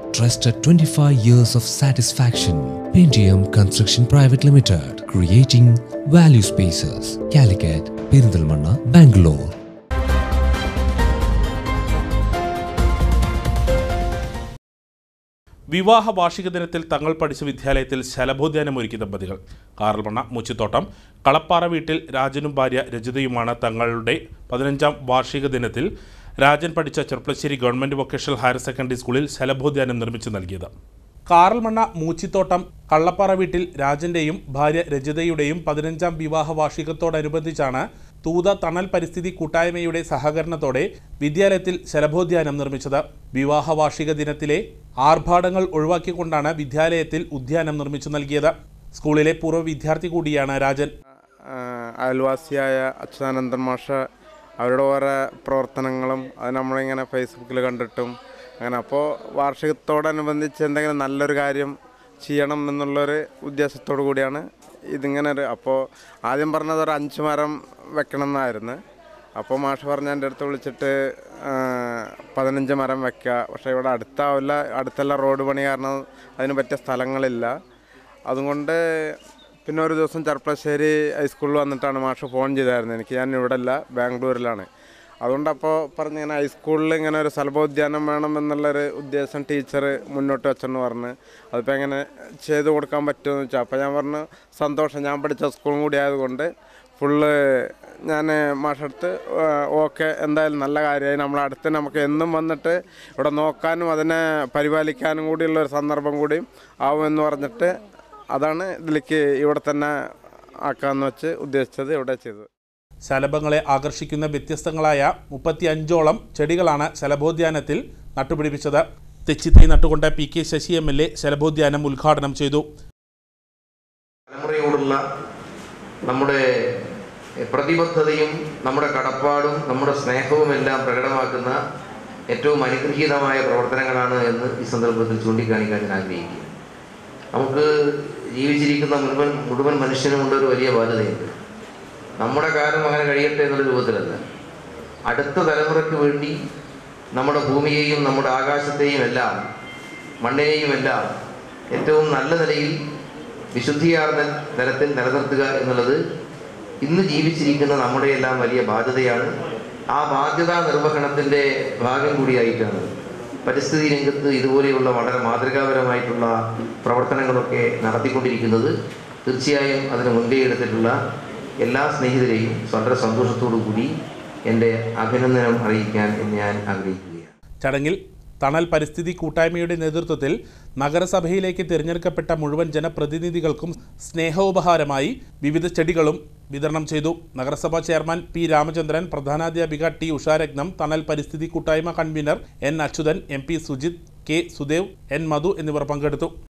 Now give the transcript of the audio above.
Trusted 25 years of satisfaction. Pentium Construction Private Limited. Creating value spaces. Calicut, Perindalmanna, Bangalore. വിവാഹ വാർഷിക ദിനത്തിൽ തങ്ങൾ പഠിച്ച വിദ്യാലയത്തിൽ ശലഭോദ്യാനം ഒരുക്കി ദമ്പതികൾ കാറൽമണ്ണ മുച്ചിത്തോട്ടം കളപ്പാറ വീട്ടിൽ രാജനും ഭാര്യ രജിതയുമാണ് തങ്ങളുടെ പതിനഞ്ചാം വാർഷിക ദിനത്തിൽ രാജൻ പഠിച്ച Cherpulassery government vocational higher secondary സ്കൂളിൽ ശലഭോദ്യാനം നിർമ്മിച്ചു നൽകിയത് കാറൽമണ്ണ മൂച്ചിത്തോട്ടം കള്ളപ്പാറ വീട്ടിൽ രാജന്റെയും ഭാര്യ രജിതയുടെയും പതിനഞ്ചാം വിവാഹ വാർഷികത്തോടനുബന്ധിച്ചാണ് തൂത തണൽ പരിസ്ഥിതി കൂട്ടായ്മയുടെ സഹകരണത്തോടെ വിദ്യാലയത്തിൽ ശലഭോദ്യാനം നിർമ്മിച്ചത് വിവാഹ വാർഷിക ദിനത്തിലെ ആർഭാടങ്ങൾ ഒഴിവാക്കിക്കൊണ്ടാണ് വിദ്യാലയത്തിൽ ഉദ്യാനം നിർമ്മിച്ചു നൽകിയത് സ്കൂളിലെ പൂർവ്വ വിദ്യാർത്ഥി കൂടിയാണ് രാജൻ ആ, അയൽവാസിയായ അച്യുതാനന്ദൻ മാഷ അവരുടെ ഓരോ പ്രവർത്തനങ്ങളും അത് നമ്മളിങ്ങനെ ഫേസ്ബുക്കിൽ കണ്ടിട്ടും അങ്ങനെ അപ്പോൾ വാർഷികത്തോടനുബന്ധിച്ച് എന്തെങ്കിലും നല്ലൊരു കാര്യം ചെയ്യണം എന്നുള്ളൊരു ഉദ്ദേശത്തോടു കൂടിയാണ് ഇതിങ്ങനെ ഒരു അപ്പോൾ ആദ്യം പറഞ്ഞത് ഒരു അഞ്ച് മരം വെക്കണം എന്നായിരുന്നു അപ്പോൾ മാഷ് പറഞ്ഞ എൻ്റെ അടുത്ത് വിളിച്ചിട്ട് ആ, പതിനഞ്ച് മരം വെക്കുക പക്ഷേ ഇവിടെ അടുത്താവില്ല അടുത്തുള്ള റോഡ് പണി കാരണം അതിന് പറ്റിയ സ്ഥലങ്ങളില്ല അതുകൊണ്ട് പിന്നെ ഒരു ദിവസം ചെർപ്പളശ്ശേരി ഹൈസ്കൂളിൽ വന്നിട്ടാണ് മാഷ് ഫോൺ ചെയ്തായിരുന്നു എനിക്ക് ഞാൻ ഇവിടെ അല്ല ബാംഗ്ലൂരിലാണ് അതുകൊണ്ട് അപ്പോൾ പറഞ്ഞ് ഇങ്ങനെ ഹൈസ്കൂളിൽ ഇങ്ങനെ ഒരു സ്ഥലബോദ്യാനം വേണം എന്നുള്ളൊരു ഉദ്ദേശം ടീച്ചർ മുന്നോട്ട് വെച്ചെന്ന് പറഞ്ഞ് അതിപ്പോൾ എങ്ങനെ ചെയ്ത് കൊടുക്കാൻ പറ്റുമെന്ന് വെച്ചാൽ അപ്പോൾ ഞാൻ പറഞ്ഞു സന്തോഷം ഞാൻ പഠിച്ച സ്കൂളും കൂടി ആയതുകൊണ്ട് ഫുള്ള് ഞാൻ മാഷടുത്ത് ഓക്കെ എന്തായാലും നല്ല കാര്യമായി നമ്മളെ അടുത്ത് നമുക്ക് എന്നും വന്നിട്ട് ഇവിടെ നോക്കാനും അതിനെ പരിപാലിക്കാനും കൂടിയുള്ള ഒരു സന്ദർഭം കൂടിയും ആവുമെന്ന് പറഞ്ഞിട്ട് അതാണ് ഇതിലേക്ക് ഇവിടെ തന്നെ ആക്കാമെന്ന് വെച്ച് ഉദ്ദേശിച്ചത് ഇവിടെ ചെയ്തത് ശലഭങ്ങളെ ആകർഷിക്കുന്ന വ്യത്യസ്തങ്ങളായ മുപ്പത്തി അഞ്ചോളം ചെടികളാണ് ശലഭോദ്യാനത്തിൽ നട്ടുപിടിപ്പിച്ചത് തെച്ചിത്തൈ നട്ടുകൊണ്ട് P K Sasi M L A ശലഭോദ്യാനം ഉദ്ഘാടനം ചെയ്തു തലമുറയോടുള്ള നമ്മുടെ പ്രതിബദ്ധതയും നമ്മുടെ കടപ്പാടും നമ്മുടെ സ്നേഹവും എല്ലാം പ്രകടമാക്കുന്ന ഏറ്റവും അനുഗ്രഹീതമായ പ്രവർത്തനങ്ങളാണ് എന്ന് ഈ സന്ദർഭത്തിൽ ചൂണ്ടിക്കാണിക്കാൻ ഞാൻ ആഗ്രഹിക്കുക നമുക്ക് ജീവിച്ചിരിക്കുന്ന മുഴുവൻ മുഴുവൻ മനുഷ്യനും ഒരു വലിയ ബാധ്യതയുണ്ട് നമ്മുടെ കാലം അങ്ങനെ കഴിയട്ടെ എന്നുള്ള രൂപത്തിലല്ല അടുത്ത തലമുറയ്ക്ക് വേണ്ടി നമ്മുടെ ഭൂമിയെയും നമ്മുടെ ആകാശത്തെയും എല്ലാം മണ്ണിനെയും എല്ലാം ഏറ്റവും നല്ല നിലയിൽ വിശുദ്ധിയാർന്ന തരത്തിൽ നിലനിർത്തുക എന്നുള്ളത് ഇന്ന് ജീവിച്ചിരിക്കുന്ന നമ്മുടെ എല്ലാം വലിയ ബാധ്യതയാണ് ആ ബാധ്യതാ നിർവഹണത്തിൻ്റെ ഭാഗം കൂടിയായിട്ടാണ് പരിസ്ഥിതി രംഗത്ത് ഇതുപോലെയുള്ള വളരെ മാതൃകാപരമായിട്ടുള്ള പ്രവർത്തനങ്ങളൊക്കെ നടത്തിക്കൊണ്ടിരിക്കുന്നത് തീർച്ചയായും അതിന് മുൻകൈ എടുത്തിട്ടുള്ള എല്ലാ സ്നേഹിതരെയും വളരെ സന്തോഷത്തോടു കൂടി എൻ്റെ അഭിനന്ദനം അറിയിക്കാൻ ഞാൻ ആഗ്രഹിക്കുകയാണ് ചടങ്ങിൽ തണൽ പരിസ്ഥിതി കൂട്ടായ്മയുടെ നേതൃത്വത്തിൽ നഗരസഭയിലേക്ക് തിരഞ്ഞെടുക്കപ്പെട്ട മുഴുവൻ ജനപ്രതിനിധികൾക്കും സ്നേഹോപഹാരമായി വിവിധ ചെടികളും വിതരണം ചെയ്തു നഗരസഭാ ചെയർമാൻ പി രാമചന്ദ്രൻ പ്രധാനാധ്യാപിക ടി ഉഷാരത്നം തണൽ പരിസ്ഥിതി കൂട്ടായ്മ convener N Achuthan M P Sujith K Sudev N Madhu എന്നിവർ പങ്കെടുത്തു